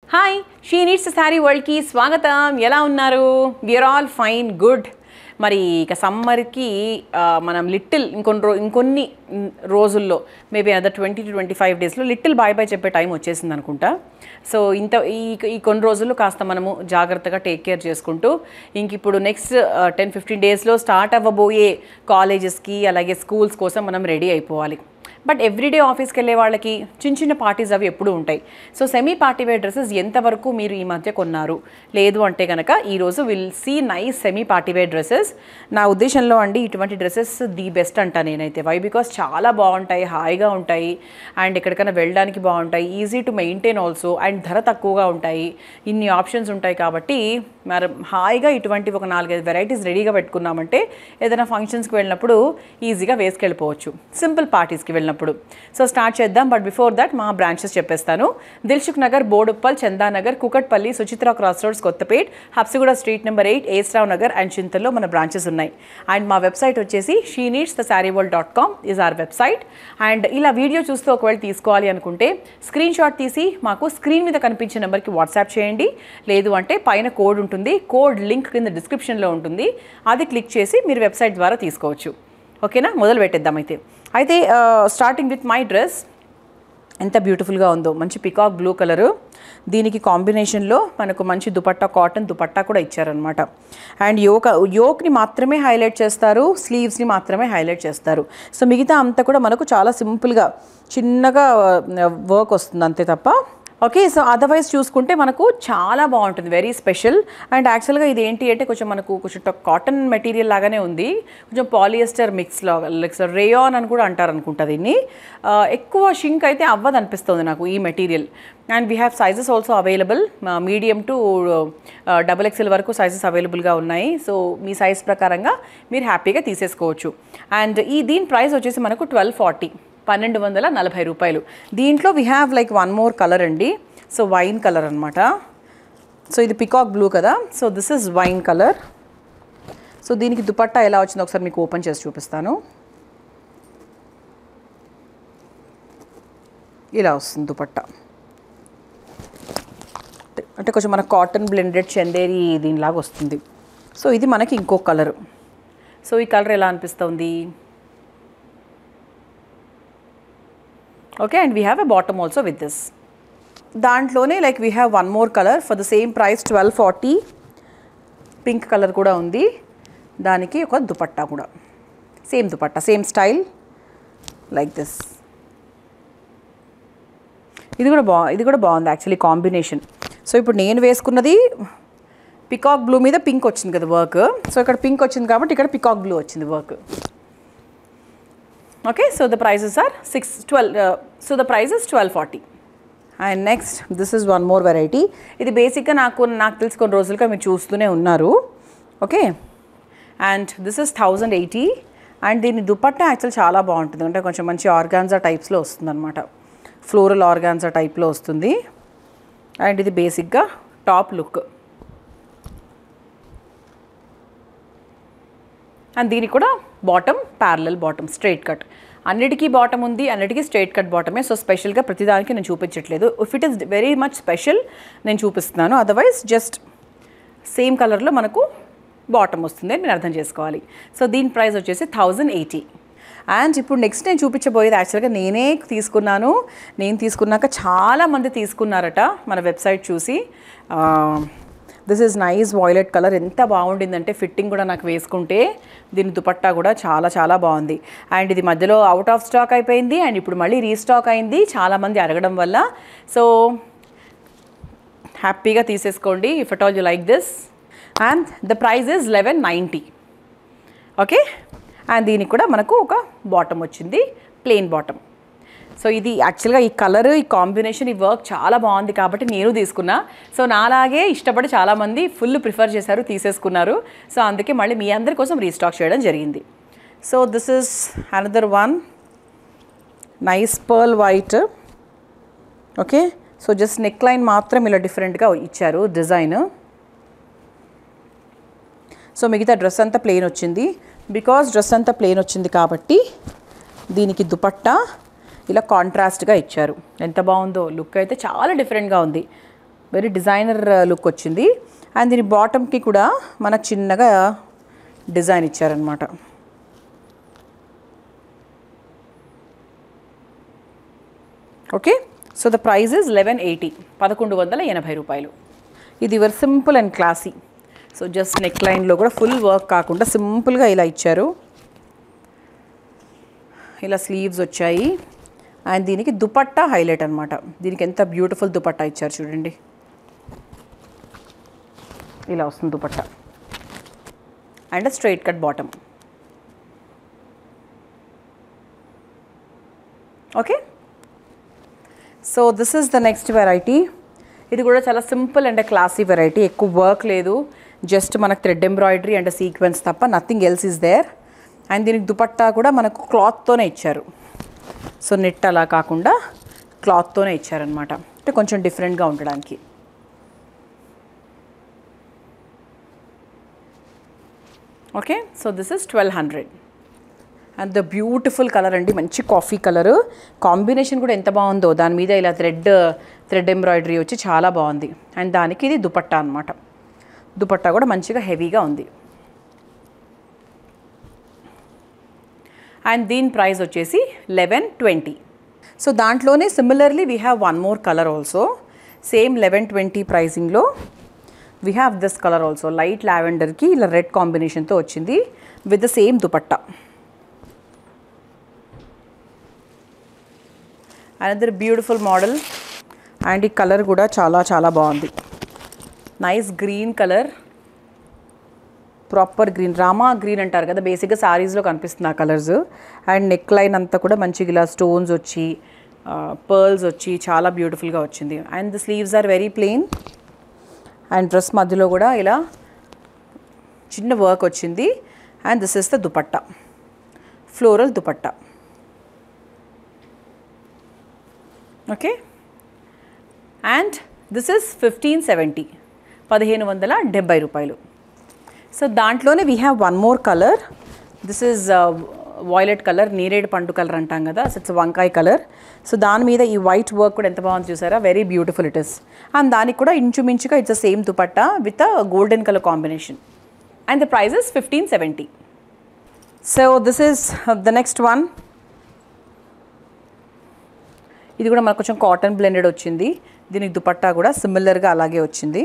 hi she needs saree వరల్డ్కి స్వాగతం ఎలా ఉన్నారు విఆర్ ఆల్ ఫైన్ గుడ్ మరి ఇక సమ్మర్కి మనం లిటిల్ ఇంకొన్ని రో ఇంకొన్ని మ్, రోజుల్లో maybe other twenty two twenty five డేస్లో లిటిల్ బాయ్ బాయ్ చెప్పే టైం వచ్చేసింది అనుకుంటా సో ఇంత ఈ ఈ కొన్ని రోజుల్లో కాస్త మనము జాగ్రత్తగా టేక్ కేర్ చేసుకుంటూ ఇంక ఇప్పుడు నెక్స్ట్ టెన్ ఫిఫ్టీన్ డేస్లో స్టార్ట్ అవ్వబోయే కాలేజెస్కి అలాగే స్కూల్స్ కోసం మనం రెడీ అయిపోవాలి బట్ ఎవ్రీడే ఆఫీస్కి వెళ్ళే వాళ్ళకి చిన్న చిన్న పార్టీస్ అవి ఎప్పుడూ ఉంటాయి so semi party wear dresses ఎంతవరకు మీరు ఈ మధ్య కొన్నారు లేదు అంటే కనుక ఈరోజు will see nice semi party wear dresses నా ఉద్దేశంలో అండి ఇటువంటి డ్రెస్సెస్ ది బెస్ట్ అంట నేనైతే వై బికాస్ చాలా బాగుంటాయి హాయిగా ఉంటాయి అండ్ ఎక్కడికైనా వెళ్ళడానికి బాగుంటాయి easy to maintain also and ధర తక్కువగా ఉంటాయి ఇన్ని ఆప్షన్స్ ఉంటాయి కాబట్టి మరి హాయిగా ఇటువంటి ఒక నాలుగైదు వెరైటీస్ రెడీగా పెట్టుకున్నామంటే ఏదైనా ఫంక్షన్స్కి వెళ్ళినప్పుడు ఈజీగా వేసుకెళ్ళిపోవచ్చు సింపుల్ పార్టీస్కి వెళ్ళినప్పుడు సో స్టార్ట్ చేద్దాం బట్ బిఫోర్ దట్ మా బ్రాంచెస్ చెప్పేస్తాను Dilsukh Nagar Boduppal Chandanagar Kukatpally Suchitra cross roads Kothapet Habsiguda street number eight ఏస్రావ్ నగర్ అండ్ చింతల్లో మన బ్రాంచెస్ ఉన్నాయి అండ్ మా వెబ్సైట్ వచ్చేసి she needs the saree world dot com is our website and ఇలా వీడియో చూస్తూ ఒకవేళ తీసుకోవాలి అనుకుంటే స్క్రీన్ షాట్ తీసి మాకు స్క్రీన్ మీద కనిపించే నెంబర్కి వాట్సాప్ చేయండి లేదు అంటే పైన కోడ్ ఉంటుంది కోడ్ లింక్ కింద డిస్క్రిప్షన్లో ఉంటుంది అది క్లిక్ చేసి మీరు వెబ్సైట్ ద్వారా తీసుకోవచ్చు ఓకేనా మొదలు పెట్టేద్దాం అయితే అయితే స్టార్టింగ్ విత్ మై డ్రెస్ ఎంత బ్యూటిఫుల్గా ఉందో మంచి పికాక్ బ్లూ కలరు దీనికి కాంబినేషన్లో మనకు మంచి దుపట్టా కాటన్ దుపట్టా కూడా ఇచ్చారనమాట అండ్ యోక యోక్ని మాత్రమే హైలైట్ చేస్తారు స్లీవ్స్ని మాత్రమే హైలైట్ చేస్తారు సో మిగతా అంతా కూడా మనకు చాలా సింపుల్గా చిన్నగా వర్క్ వస్తుంది అంతే తప్ప ఓకే సో అదర్వైజ్ చూసుకుంటే మనకు చాలా బాగుంటుంది వెరీ స్పెషల్ అండ్ యాక్చువల్గా ఇది ఏంటి అంటే కొంచెం మనకు కొంచెం కాటన్ మెటీరియల్ లాగానే ఉంది కొంచెం పాలియస్టర్ మిక్స్లో లైక్ రేయాన్ అని కూడా అంటారు అనుకుంటా దీన్ని ఆ, ఎక్కువ షింక్ అయితే అవ్వదు అనిపిస్తుంది నాకు ఈ material and we have sizes also available medium to double XL వరకు సైజెస్ అవైలబుల్గా ఉన్నాయి సో మీ సైజ్ ప్రకారంగా మీరు హ్యాపీగా తీసేసుకోవచ్చు అండ్ ఈ దీని ప్రైస్ వచ్చేసి మనకు ట్వెల్వ్ ఫార్టీ పన్నెండు వందల నలభై రూపాయలు దీంట్లో we have like one more colour అండి సో వైన్ కలర్ అనమాట సో ఇది పికాక్ బ్లూ కదా so this is wine colour so దీనికి దుపట్టా ఎలా వచ్చిందో ఒకసారి మీకు ఓపెన్ చేసి చూపిస్తాను ఇలా వస్తుంది దుపట్టా అంటే కొంచెం మన కాటన్ బ్లెండెడ్ చందేరి దీనిలాగా వస్తుంది సో ఇది మనకి ఇంకో కలర్ సో ఈ కలర్ ఎలా అనిపిస్తుంది okay and we have a bottom also with this దాంట్లోనే like we have one more colour for the same price twelve forty pink colour కూడా ఉంది దానికి ఒక దుపట్టా కూడా same dupatta same style like this ఇది కూడా బా ఇది కూడా బాగుంది యాక్చువల్లీ కాంబినేషన్ సో ఇప్పుడు నేను వేసుకున్నది పికాక్ బ్లూ మీద పింక్ వచ్చింది కదా వర్క్ సో ఇక్కడ పింక్ వచ్చింది కాబట్టి ఇక్కడ పికాక్ బ్లూ వచ్చింది work okay so the prices are six twelve so the prices twelve forty and next this is one more variety ఇది బేసిక్గా నాకు నాకు తెలిసి కొన్ని రోజులుగా మీరు చూస్తూనే ఉన్నారు okay and this is thousand eighty and దీని దుపట్టా యాక్చువల్ చాలా బాగుంటుంది అంటే కొంచెం మంచి ఆర్గాన్జా టైప్స్లో వస్తుంది అనమాట ఫ్లోరల్ ఆర్గాన్జా టైప్లో వస్తుంది అండ్ ఇది బేసిక్గా టాప్ లుక్ అండ్ దీనికి కూడా bottom parallel bottom straight cut అన్నిటికీ బాటమ్ ఉంది అన్నిటికీ స్ట్రైట్ కట్ బాటమే సో స్పెషల్గా ప్రతిదానికి నేను చూపించట్లేదు if it is very much special నేను చూపిస్తున్నాను అదర్వైజ్ జస్ట్ సేమ్ కలర్లో మనకు బాటమ్ వస్తుంది అని మీరు అర్థం చేసుకోవాలి సో దీని ప్రైస్ వచ్చేసి థౌజండ్ ఎయిటీ అండ్ ఇప్పుడు నెక్స్ట్ నేను చూపించబోయేది యాక్చువల్గా నేనే తీసుకున్నాను నేను తీసుకున్నాక చాలామంది తీసుకున్నారట మన వెబ్సైట్ చూసి this is nice violet colour ఎంత బాగుండిందంటే ఫిట్టింగ్ కూడా నాకు వేసుకుంటే దీని దుపట్టా కూడా చాలా చాలా బాగుంది అండ్ ఇది మధ్యలో అవుట్ ఆఫ్ స్టాక్ అయిపోయింది అండ్ ఇప్పుడు మళ్ళీ రీస్టాక్ అయింది చాలామంది అడగడం వల్ల సో హ్యాపీగా తీసేసుకోండి if at all you like this and the price is eleven ninety okay and దీనికి కూడా మనకు ఒక బాటమ్ వచ్చింది ప్లెయిన్ బాటమ్ సో ఇది యాక్చువల్గా ఈ కలర్ ఈ కాంబినేషన్ ఈ వర్క్ చాలా బాగుంది కాబట్టి నేను తీసుకున్నా సో నాలాగే ఇష్టపడి చాలామంది ఫుల్ ప్రిఫర్ చేశారు తీసేసుకున్నారు సో అందుకే మళ్ళీ మీ అందరి కోసం రీస్టాక్ చేయడం జరిగింది so this is another one nice pearl white okay so just neck line మాత్రం ఇలా డిఫరెంట్గా ఇచ్చారు డిజైన్ సో మిగతా డ్రెస్ అంతా ప్లెయిన్ వచ్చింది బికాస్ డ్రెస్ అంతా ప్లెయిన్ వచ్చింది కాబట్టి దీనికి దుపట్టా ఇలా కాంట్రాస్ట్గా ఇచ్చారు ఎంత బాగుందో లుక్ అయితే చాలా డిఫరెంట్గా ఉంది వెరీ డిజైనర్ లుక్ వచ్చింది అండ్ దీని బాటమ్కి కూడా మనకు చిన్నగా డిజైన్ ఇచ్చారనమాట okay so the price is eleven eighty పదకొండు వందల ఎనభై రూపాయలు ఇది very simple and classy so just neck లైన్లో కూడా ఫుల్ వర్క్ కాకుండా సింపుల్గా ఇలా ఇచ్చారు ఇలా స్లీవ్స్ వచ్చాయి అండ్ దీనికి దుపట్టా హైలైట్ అనమాట దీనికి ఎంత బ్యూటిఫుల్ దుపట్టా ఇచ్చారు చూడండి ఇలా వస్తుంది dupatta and straight cut bottom okay so this is the next variety ఇది కూడా చాలా సింపుల్ అండ్ క్లాసీ వెరైటీ ఎక్కువ వర్క్ లేదు జస్ట్ మనకు థ్రెడ్ ఎంబ్రాయిడరీ అండ్ సీక్వెన్స్ తప్ప nothing else is there and దీనికి దుపట్టా కూడా మనకు క్లాత్తోనే ఇచ్చారు సో నెట్ అలా కాకుండా క్లాత్తోనే ఇచ్చారనమాట అంటే కొంచెం డిఫరెంట్గా ఉండడానికి okay so this is twelve hundred and the beautiful colour అండి మంచి కాఫీ కలర్ కాంబినేషన్ కూడా ఎంత బాగుందో దాని మీద ఇలా థ్రెడ్ థ్రెడ్ ఎంబ్రాయిడరీ వచ్చి చాలా బాగుంది అండ్ దానికి ఇది దుపట్టా అనమాట దుపట్టా కూడా మంచిగా హెవీగా ఉంది అండ్ దీని ప్రైస్ వచ్చేసి లెవెన్ ట్వంటీ సో దాంట్లోనే similarly we have one more colour also same eleven twenty ప్రైజింగ్లో we have this colour also light లావెండర్కి ఇలా రెడ్ కాంబినేషన్తో వచ్చింది with the same dupatta another beautiful model and ఈ కలర్ కూడా చాలా చాలా బాగుంది nice green colour proper green Rama green అంటారు కదా బేసిక్గా సారీస్లో కనిపిస్తుంది ఆ కలర్స్ అండ్ నెక్ లైన్ అంతా కూడా మంచిగా ఇలా స్టోన్స్ వచ్చి పర్ల్స్ వచ్చి చాలా బ్యూటిఫుల్గా వచ్చింది and the sleeves are very plain and dress మధ్యలో కూడా ఇలా చిన్న వర్క్ వచ్చింది and this is the dupatta floral dupatta okay and this is fifteen seventy పదిహేను వందల డెబ్బై రూపాయలు సో దాంట్లోనే we have one more colour this is violet colour నీరేడు పండు కలర్ అంటాం కదా సో ఇట్స్ వంకాయ కలర్ సో దాని మీద ఈ వైట్ వర్క్ కూడా ఎంత బాగుంది చూసారా very beautiful it is and దానికి కూడా ఇంచుమించుగా it's same dupatta with golden colour combination and the price is fifteen seventy so this is the next one ఇది కూడా మనకు కొంచెం కాటన్ బ్లెండెడ్ వచ్చింది దీనికి దుపట్టా కూడా సిమిలర్గా అలాగే వచ్చింది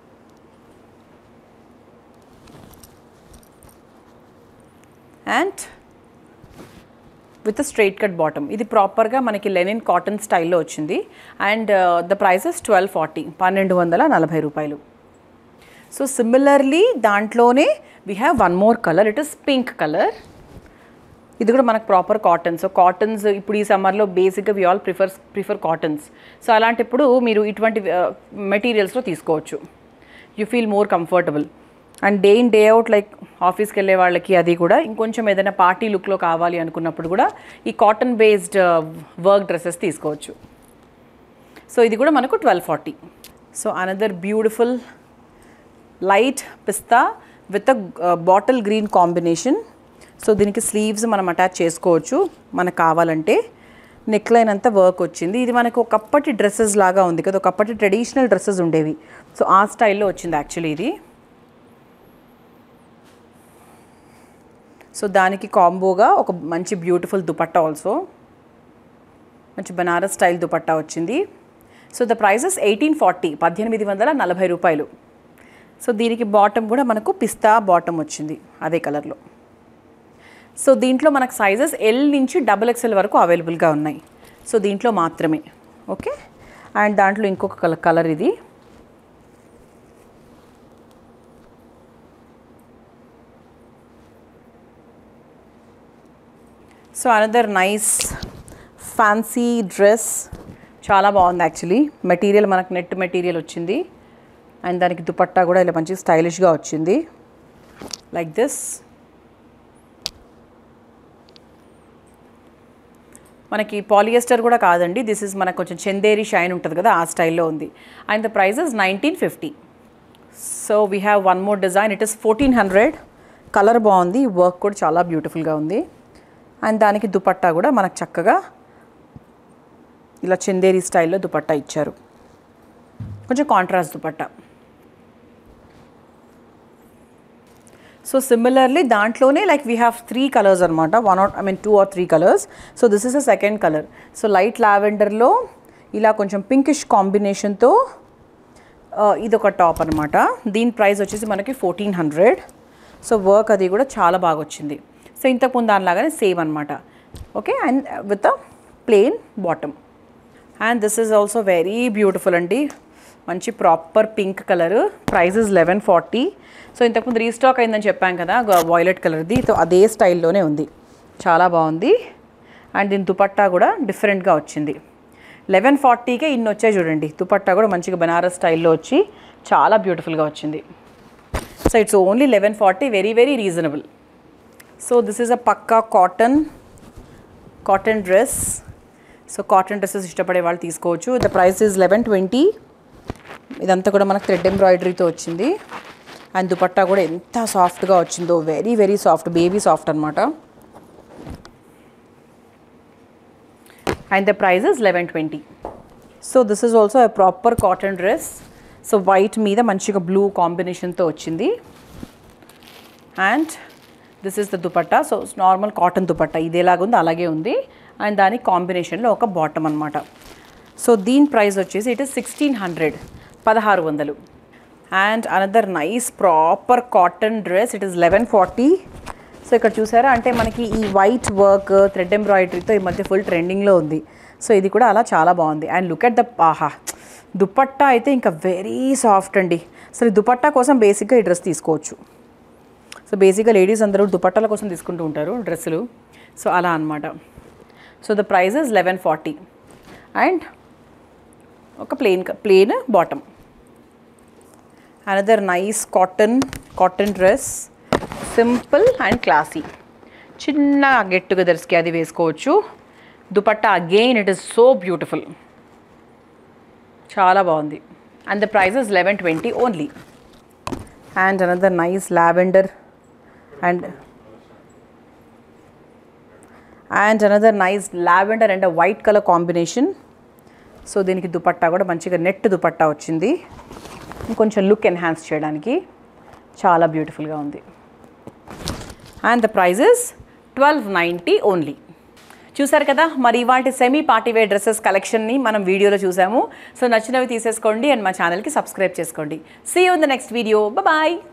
and with straight cut bottom ఇది ప్రాపర్గా మనకి లెనిన్ కాటన్ స్టైల్లో వచ్చింది and the prices twelve forty పన్నెండు వందల నలభై రూపాయలు సో సిమిలర్లీ దాంట్లోనే we have one more colour it is pink colour ఇది కూడా మనకు ప్రాపర్ కాటన్ సో కాటన్స్ ఇప్పుడు ఈ సమ్మర్లో బేసిక్గా we all prefer prefer cottons so అలాంటప్పుడు మీరు ఇటువంటి మెటీరియల్స్లో తీసుకోవచ్చు you feel more comfortable and day in day out like ఆఫీస్కి వెళ్ళే వాళ్ళకి అది కూడా ఇంకొంచెం ఏదైనా పార్టీ లుక్లో కావాలి అనుకున్నప్పుడు కూడా ఈ కాటన్ బేస్డ్ వర్క్ డ్రెస్సెస్ తీసుకోవచ్చు సో ఇది కూడా మనకు twelve forty so another beautiful light పిస్తా with a bottle green combination so దీనికి స్లీవ్స్ మనం అటాచ్ చేసుకోవచ్చు మనకు కావాలంటే నెక్ లైన్ అంతా వర్క్ వచ్చింది ఇది మనకు ఒకప్పటి డ్రెస్సెస్ లాగా ఉంది కదా ఒకప్పటి ట్రెడిషనల్ డ్రెస్సెస్ ఉండేవి సో ఆ స్టైల్లో వచ్చింది యాక్చువల్లీ ఇది సో దానికి కాంబోగా ఒక మంచి బ్యూటిఫుల్ దుపట్టా ఆల్సో మంచి బనారస్ స్టైల్ దుపట్టా వచ్చింది so the prices eighteen forty పద్దెనిమిది వందల నలభై రూపాయలు సో దీనికి బాటమ్ కూడా మనకు పిస్తా బాటమ్ వచ్చింది అదే కలర్లో సో దీంట్లో మనకు సైజెస్ ఎల్ నుంచి డబుల్ ఎక్స్ఎల్ వరకు అవైలబుల్గా ఉన్నాయి సో దీంట్లో మాత్రమే ఓకే అండ్ దాంట్లో ఇంకొక కలర్ కలర్ ఇది so another nice fancy dress చాలా బాగుంది యాక్చువల్లీ మెటీరియల్ మనకు నెట్ మెటీరియల్ వచ్చింది అండ్ దానికి దుపట్టా కూడా ఇలా మంచి స్టైలిష్గా వచ్చింది లైక్ దిస్ మనకి పాలియస్టర్ కూడా కాదండి దిస్ ఇస్ మనకు కొంచెం చందేరి షైన్ ఉంటుంది కదా ఆ స్టైల్లో ఉంది and the prices nineteen fifty so we have one more design it is fourteen hundred colour బాగుంది వర్క్ కూడా చాలా బ్యూటిఫుల్గా ఉంది అండ్ దానికి దుపట్టా కూడా మనకు చక్కగా ఇలా చందేరి స్టైల్లో దుపట్టా ఇచ్చారు కొంచెం కాంట్రాస్ట్ దుపట్టా సో సిమిలర్లీ దాంట్లోనే like we have three colours అనమాట one or I mean two or three colours so this is a second colour so light లావెండర్లో ఇలా కొంచెం పింకిష్ కాంబినేషన్తో ఇది ఒక టాప్ అనమాట దీని ప్రైస్ వచ్చేసి మనకి ఫోర్టీన్ హండ్రెడ్ సో వర్క్ అది కూడా చాలా బాగా వచ్చింది సో ఇంతకుముందు దానిలాగానే సేమ్ అనమాట okay and with a plain bottom and this is also very beautiful అండి మంచి proper pink colour price is eleven forty so ఇంతకుముందు రీస్టాక్ అయిందని చెప్పాం కదా వాయిలెట్ కలర్ది సో అదే స్టైల్లోనే ఉంది చాలా బాగుంది అండ్ దీని దుపట్టా కూడా డిఫరెంట్గా వచ్చింది లెవెన్ ఫార్టీకే ఇన్ని వచ్చాయి చూడండి దుపట్టా కూడా మంచిగా బనారస్ స్టైల్లో వచ్చి చాలా బ్యూటిఫుల్గా వచ్చింది so it's only eleven forty very very reasonable so this is a పక్కా cotton cotton dress so cotton dresses ఇష్టపడే వాళ్ళు తీసుకోవచ్చు the price is eleven twenty ఇదంతా కూడా మనకు థ్రెడ్ ఎంబ్రాయిడరీతో వచ్చింది అండ్ దుపట్టా కూడా ఎంత సాఫ్ట్గా వచ్చిందో very very soft baby soft అనమాట and the price is eleven twenty so this is also a proper cotton dress so white మీద మంచిగా బ్లూ కాంబినేషన్తో వచ్చింది and this is the dupatta so normal cotton dupatta ఇది ఎలాగుందో అలాగే ఉంది అండ్ దాని కాంబినేషన్లో ఒక బాటమ్ అనమాట సో దీని ప్రైస్ వచ్చేసి ఇట్ ఇస్ సిక్స్టీన్ హండ్రెడ్ పదహారు వందలు and another nice proper cotton dress it is eleven forty so ఇక్కడ చూసారా అంటే మనకి ఈ వైట్ వర్క్ థ్రెడ్ ఎంబ్రాయిడరీతో ఈ మధ్య ఫుల్ ట్రెండింగ్లో ఉంది సో ఇది కూడా అలా చాలా బాగుంది అండ్ లుక్ అట్ ద ఆహా దుపట్టా అయితే ఇంకా వెరీ సాఫ్ట్ అండి అసలు ఈ దుపట్టా కోసం బేసిక్గా ఈ డ్రెస్ తీసుకోవచ్చు సో బేసిక్గా లేడీస్ అందరూ దుపట్టాల కోసం తీసుకుంటూ ఉంటారు డ్రెస్సులు సో అలా అనమాట so the price is eleven forty and ఒక plain plain bottom another nice cotton cotton dress simple and classy చిన్న గెట్ టుగెదర్స్కి అది వేసుకోవచ్చు dupatta again it is so beautiful చాలా బాగుంది and the price is eleven twenty only and another nice lavender and and another nice lavender and white colour combination so దీనికి దుపట్టా కూడా మంచిగా net dupatta వచ్చింది ఇంకొంచెం లుక్ ఎన్హాన్స్ చేయడానికి చాలా బ్యూటిఫుల్గా ఉంది and the prices twelve ninety only చూసారు కదా మరి ఇవాటి సెమీ పార్టీ వేర్ డ్రెస్సెస్ కలెక్షన్ని మనం వీడియోలో చూసాము సో నచ్చినవి తీసేసుకోండి అండ్ మా ఛానల్కి సబ్స్క్రైబ్ చేసుకోండి see you in the next video bye